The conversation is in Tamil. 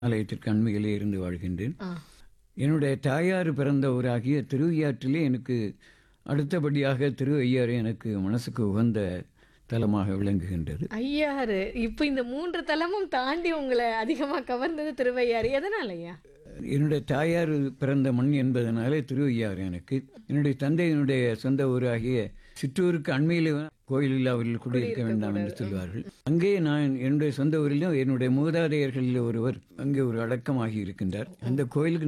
ஆலயத்திற்கு அண்மையிலே இருந்து வாழ்கின்றேன் ஆ. என்னுடைய தாயார் பிறந்த ஊராகிய திருவையாற்றிலே எனக்கு அடுத்தபடியாக திருவையாறு எனக்கு மனசுக்கு உகந்த தலமாக விளங்குகின்றது ஐயாறு இப்போ இந்த மூன்று தலமும் தாண்டி உங்களை அதிகமா கவர்ந்தது திருவையாறு எதனாலயா என்னுடைய தாயார் பிறந்த மண் என்பதனாலே திருவையாறு எனக்கு என்னுடைய தந்தையினுடைய சொந்த ஊராகிய சிற்றூருக்கு அண்மையில் கோயிலில் அவர்கள் குடியிருக்க வேண்டாம் என்று சொல்வார்கள் அங்கே நான் என்னுடைய சொந்த ஊரிலும் என்னுடைய மூதாதையர்களில் ஒருவர் அங்கே ஒரு அடக்கமாகி இருக்கின்றார் அந்த கோயிலுக்கு